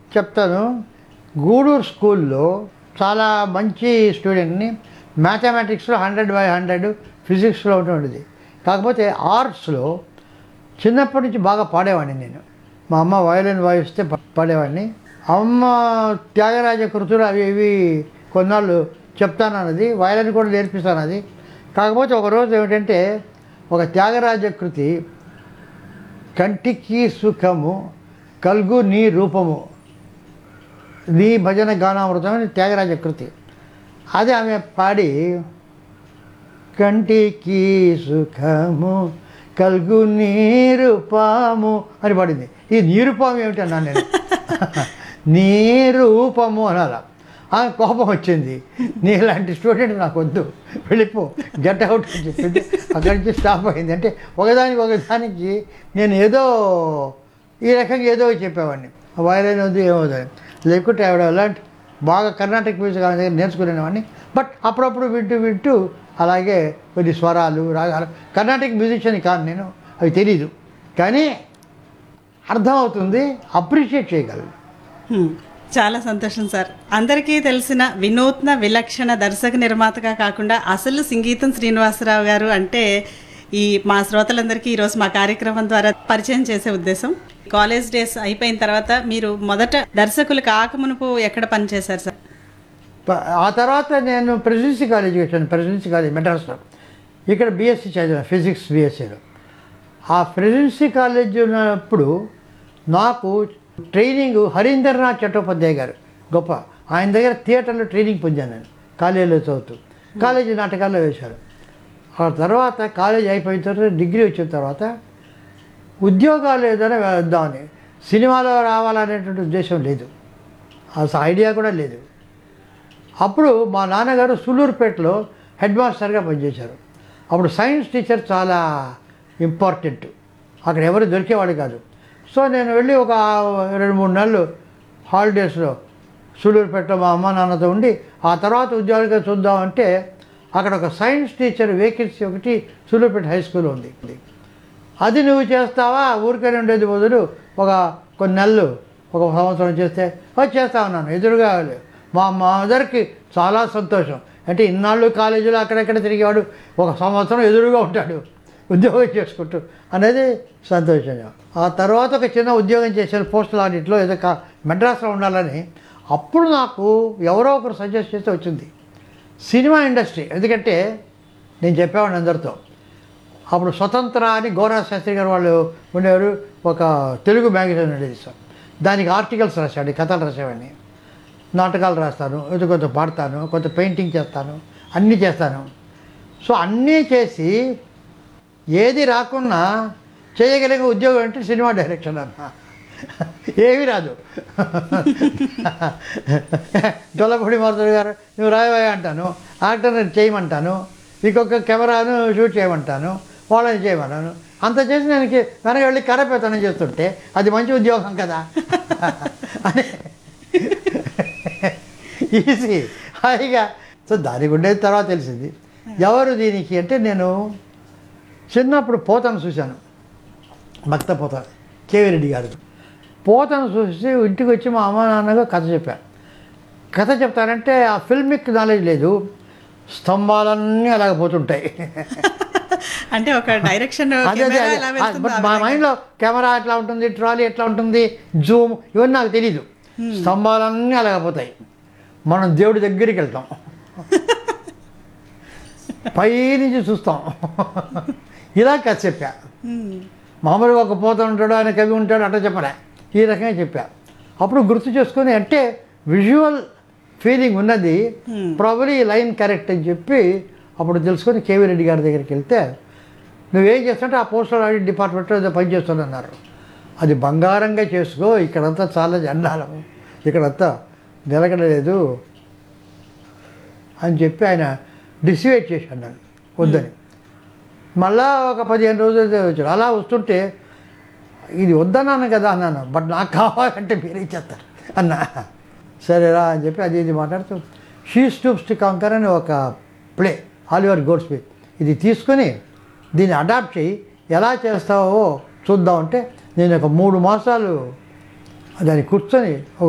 చెప్తాను గూడూరు స్కూల్లో చాలా మంచి స్టూడెంట్ని మ్యాథమెటిక్స్లో హండ్రెడ్ బై హండ్రెడ్ ఫిజిక్స్లో ఉండేది కాకపోతే ఆర్ట్స్లో చిన్నప్పటి నుంచి బాగా పాడేవాడిని నేను మా అమ్మ వయలిన్ వాయిస్తే పా- పాడేవాడిని అమ్మ త్యాగరాజ కృతులు అవి ఇవి కొన్నాళ్ళు చెప్తానన్నది వయలిన్ కూడా నేర్పిస్తానది కాకపోతే ఒకరోజు ఏమిటంటే ఒక త్యాగరాజ కృతి కంటికి సుఖము కల్గు నీ రూపము నీ భజన గానామృతం అని త్యాగరాజ కృతి అది ఆమె పాడి కంటికి సుఖము కల్గు నీరుపాము అని పాడింది ఈ నీరుపాము ఏమిటన్నా నేను నీరూపము అనాల ఆ కోపం వచ్చింది నీలాంటి స్టూడెంట్ నాకు వద్దు వెళ్ళిపో గెట్ అవుట్ అని చెప్పింది అక్కడి నుంచి స్టాప్ అయింది అంటే ఒకదానికి ఒకదానికి నేను ఏదో ఈ రకంగా ఏదో చెప్పేవాడిని వైలైన్ వద్దు ఏమవుతుంది లేకుంటే ఆవిడ అలాంటి బాగా కర్ణాటక మ్యూజిక్ ఆమె దగ్గర నేర్చుకునేవాడిని బట్ అప్పుడప్పుడు వింటూ వింటూ అలాగే కొన్ని స్వరాలు రాగాలు కర్ణాటక మ్యూజిషియన్ కాదు నేను అవి తెలీదు కానీ అర్థమవుతుంది అప్రిషియేట్ చేయగలను హ్మ్. చాలా సంతోషం సార్ అందరికీ తెలిసిన వినూత్న విలక్షణ దర్శక నిర్మాతగా కాకుండా అసలు సంగీతం శ్రీనివాసరావు గారు అంటే ఈ మా శ్రోతలందరికీ ఈరోజు మా కార్యక్రమం ద్వారా పరిచయం చేసే ఉద్దేశం కాలేజ్ డేస్ అయిపోయిన తర్వాత మీరు మొదట దర్శకులు కాకమునుపు ఎక్కడ పనిచేశారు సార్ ప- ఆ తర్వాత నేను ప్రెసిడెన్సీ కాలేజీకి వచ్చాను ప్రెసిడెన్సీ కాలేజ్ మెడ్రాస్లో ఇక్కడ బీఎస్సీ చదివాను ఫిజిక్స్ బీఎస్సీలో ఆ ప్రెసిడెన్సీ కాలేజ్ ఉన్నప్పుడు నాకు ట్రైనింగ్ హరీందర్నాథ్ చట్టోపాధ్యాయ గారు గొప్ప ఆయన దగ్గర థియేటర్లో ట్రైనింగ్ పొందాను నేను కాలేజీలో చదువుతూ కాలేజీ నాటకాల్లో వేశారు ఆ తర్వాత కాలేజ్ అయిపోయిన తర్వాత డిగ్రీ వచ్చిన తర్వాత ఉద్యోగాలు ఏదైనా వేద్దామని సినిమాలో రావాలనేటువంటి ఉద్దేశం లేదు అసలు ఐడియా కూడా లేదు అప్పుడు మా నాన్నగారు సులూరుపేటలో హెడ్ మాస్టర్గా పనిచేశారు అప్పుడు సైన్స్ టీచర్ చాలా ఇంపార్టెంట్ అక్కడ ఎవరు దొరికేవాడు కాదు సో నేను వెళ్ళి ఒక రెండు మూడు నెలలు హాలిడేస్లో సూళ్ళూరుపేటలో మా అమ్మ నాన్నతో ఉండి ఆ తర్వాత ఉద్యోగాలుగా చూద్దామంటే అక్కడ ఒక సైన్స్ టీచర్ వేకెన్సీ ఒకటి సూళ్ళూరుపేట హై స్కూల్ ఉంది అది నువ్వు చేస్తావా ఊరికనే ఉండేది బదులు ఒక కొన్ని నెలలు ఒక సంవత్సరం చేస్తే అది చేస్తా ఉన్నాను ఎదురుగా మా మదర్కి చాలా సంతోషం అంటే ఇన్నాళ్ళు కాలేజీలో అక్కడెక్కడ తిరిగేవాడు ఒక సంవత్సరం ఎదురుగా ఉంటాడు ఉద్యోగం చేసుకుంటూ అనేది సంతోషంగా ఆ తర్వాత ఒక చిన్న ఉద్యోగం చేశాను పోస్టల్ ఆడిట్లో ఏదో కా మెడ్రాస్లో ఉండాలని అప్పుడు నాకు ఎవరో ఒకరు సజెస్ట్ చేస్తే వచ్చింది సినిమా ఇండస్ట్రీ ఎందుకంటే నేను చెప్పేవాడిని అందరితో అప్పుడు స్వతంత్ర అని గౌరవ శాస్త్రి గారు వాళ్ళు ఉండేవారు ఒక తెలుగు మ్యాగజైన్ ఉండేది సార్ దానికి ఆర్టికల్స్ రాశాడు కథలు రాసేవాడిని నాటకాలు రాస్తాను ఇది కొంత పాడతాను కొంత పెయింటింగ్ చేస్తాను అన్నీ చేస్తాను సో అన్నీ చేసి ఏది రాకున్నా చేయగలిగే ఉద్యోగం అంటే సినిమా డైరెక్షన్ అన్న ఏమీ రాదు డొల్లపూడి మారుతుడు గారు నువ్వు రాయవా అంటాను యాక్టర్ని చేయమంటాను ఇంకొక కెమెరాను షూట్ చేయమంటాను వాళ్ళని చేయమన్నాను అంత చేసి నేను కి- వెనక వెళ్ళి కరపేతనం చేస్తుంటే అది మంచి ఉద్యోగం కదా అని ఈజీ హాయిగా సో దానికి ఉండేది తర్వాత తెలిసింది ఎవరు దీనికి అంటే నేను చిన్నప్పుడు పోతను చూశాను భక్త పోత కేవీ రెడ్డి గారు పోతను చూసి ఇంటికి వచ్చి మా అమ్మ నాన్నగా కథ చెప్పాను కథ చెప్తానంటే ఆ ఫిల్మిక్ నాలెడ్జ్ లేదు స్తంభాలన్నీ అలాగ పోతుంటాయి అంటే ఒక డైరెక్షన్ అదే అదే కెమెరా అదే. ఎలా ఆ, వెళ్తుందో బట్ ఆ మా విధంగా. మైండ్లో కెమెరా ఎట్లా ఉంటుంది ట్రాలీ ఎట్లా ఉంటుంది జూమ్ ఇవన్నీ నాకు తెలీదు స్తంభాలన్నీ అలాగపోతాయి మనం దేవుడి దగ్గరికి వెళ్తాం పై నుంచి చూస్తాం ఇలా కథ చెప్పా హ్మ్. మామూలుగా ఒక పోత ఉంటాడు ఆయన కవి ఉంటాడు అట్లా చెప్పలే ఈ రకంగా చెప్పా అప్పుడు గుర్తు చేసుకొని అంటే విజువల్ ఫీలింగ్ ఉన్నది Hmm. ప్రాబలీ లైన్ కరెక్ట్ అని చెప్పి అప్పుడు తెలుసుకొని కేవీ రెడ్డి గారి దగ్గరికి వెళ్తే నువ్వేం చేస్తుంటే ఆ పోస్టల్ ఆడిట్ డిపార్ట్మెంట్లో ఏదో పని చేస్తున్నారు అది బంగారంగా చేసుకో ఇక్కడంతా చాలా జెండాలం ఇక్కడంతా నిలకడలేదు అని చెప్పి ఆయన డిసివేట్ చేశాడు నన్ను వద్దని మళ్ళా ఒక పదిహేను రోజులు వచ్చాడు అలా వస్తుంటే ఇది వద్దన్నాను కదా అన్నాను బట్ నాకు కావాలంటే మీరే ఇచ్చేస్తారు అన్న సరేరా అని చెప్పి అది ఇది మాట్లాడుతూ షీ స్టూప్స్ టు కాంకర్ అని ఒక ప్లే ఆలివర్ గోడ్స్మిత్ ఇది తీసుకొని దీన్ని అడాప్ట్ చేయి ఎలా చేస్తావో చూద్దామంటే నేను ఒక మూడు మాసాలు దాన్ని కూర్చొని ఒక